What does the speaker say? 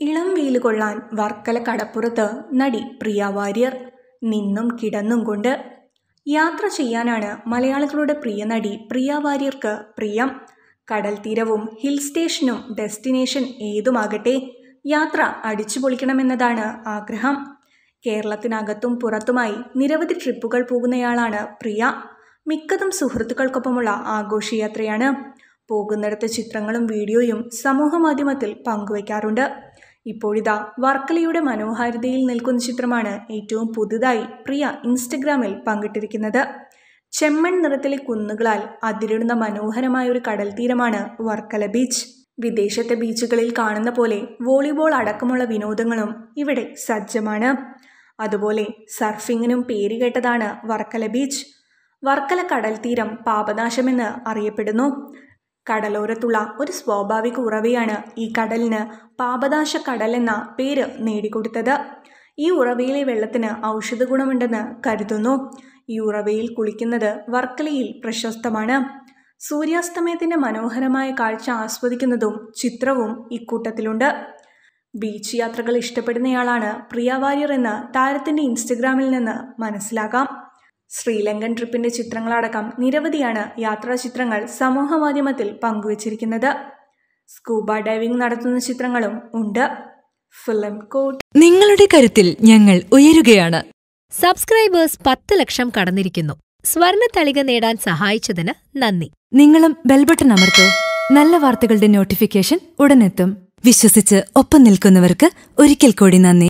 ഇളം വെയിൽ കൊള്ളാൻ വർക്കല കടപ്പുറത്ത് നടി പ്രിയ വാര്യർ നിന്നും കിടന്നും കൊണ്ട് യാത്ര ചെയ്യാനാണ് മലയാളികളുടെ പ്രിയ നടി പ്രിയ വാര്യർക്ക് പ്രിയം കടൽ തീരവും ഹിൽ സ്റ്റേഷനും ഡെസ്റ്റിനേഷൻ ഏതുമാകട്ടെ യാത്ര അടിച്ചു പൊളിക്കണമെന്നതാണ് ആഗ്രഹം കേരളത്തിനകത്തും പുറത്തുമായി നിരവധി ട്രിപ്പുകൾ പോകുന്നയാളാണ് പ്രിയ മിക്കതും സുഹൃത്തുക്കൾക്കൊപ്പമുള്ള ആഘോഷയാത്രയാണ് പോകുന്നിടത്ത് ചിത്രങ്ങളും വീഡിയോയും സമൂഹമാധ്യമത്തിൽ പങ്കുവയ്ക്കാറുണ്ട് ഇപ്പോഴിതാ വർക്കലയുടെ മനോഹാരിതയിൽ നിൽക്കുന്ന ചിത്രമാണ് ഏറ്റവും പുതുതായി പ്രിയ ഇൻസ്റ്റഗ്രാമിൽ പങ്കിട്ടിരിക്കുന്നത് ചെമ്മൺ നിറത്തിലെ കുന്നുകളാൽ അതിരിടുന്ന മനോഹരമായ ഒരു കടൽ തീരമാണ് വർക്കല ബീച്ച് വിദേശത്തെ ബീച്ചുകളിൽ കാണുന്ന പോലെ വോളിബോൾ അടക്കമുള്ള വിനോദങ്ങളും ഇവിടെ സജ്ജമാണ് അതുപോലെ സർഫിങ്ങിനും പേരുകേട്ടതാണ് വർക്കല ബീച്ച് വർക്കല കടൽ തീരം പാപനാശമെന്ന് അറിയപ്പെടുന്നു കടലോരത്തുള്ള ഒരു സ്വാഭാവിക ഉറവയാണ് ഈ കടലിന് പാപനാശ കടൽ എന്ന പേര് നേടിക്കൊടുത്തത് ഈ ഉറവയിലെ വെള്ളത്തിന് ഔഷധ ഗുണമുണ്ടെന്ന് കരുതുന്നു ഈ ഉറവയിൽ കുളിക്കുന്നത് വർക്കലയിൽ പ്രശസ്തമാണ് സൂര്യാസ്തമയത്തിൻ്റെ മനോഹരമായ കാഴ്ച ആസ്വദിക്കുന്നതും ചിത്രവും ഇക്കൂട്ടത്തിലുണ്ട് ബീച്ച് യാത്രകൾ ഇഷ്ടപ്പെടുന്നയാളാണ് പ്രിയ വാര്യർ എന്ന് താരത്തിൻ്റെ ഇൻസ്റ്റഗ്രാമിൽ നിന്ന് മനസ്സിലാക്കാം ശ്രീലങ്കൻ ട്രിപ്പിൻ്റെ ചിത്രങ്ങളടക്കം നിരവധിയാണ് യാത്രാ ചിത്രങ്ങൾ സമൂഹമാധ്യമത്തിൽ പങ്കുവച്ചിരിക്കുന്നത് സ്കൂബ ഡൈവിംഗ് നടത്തുന്ന ചിത്രങ്ങളും ഉണ്ട് ഫിലിം കോട്ട് നിങ്ങളുടെ കരുത്തിൽ ഞങ്ങൾ ഉയരുകയാണ് സബ്സ്ക്രൈബേഴ്സ് പത്ത് ലക്ഷം കടന്നിരിക്കുന്നു സ്വർണ തളിക നേടാൻ സഹായിച്ചതിന് നന്ദി നിങ്ങളും ബെൽബട്ടൺ അമർത്തോ നല്ല വാർത്തകളുടെ നോട്ടിഫിക്കേഷൻ ഉടനെത്തും വിശ്വസിച്ച് ഒപ്പം നിൽക്കുന്നവർക്ക് ഒരിക്കൽ കൂടി നന്ദി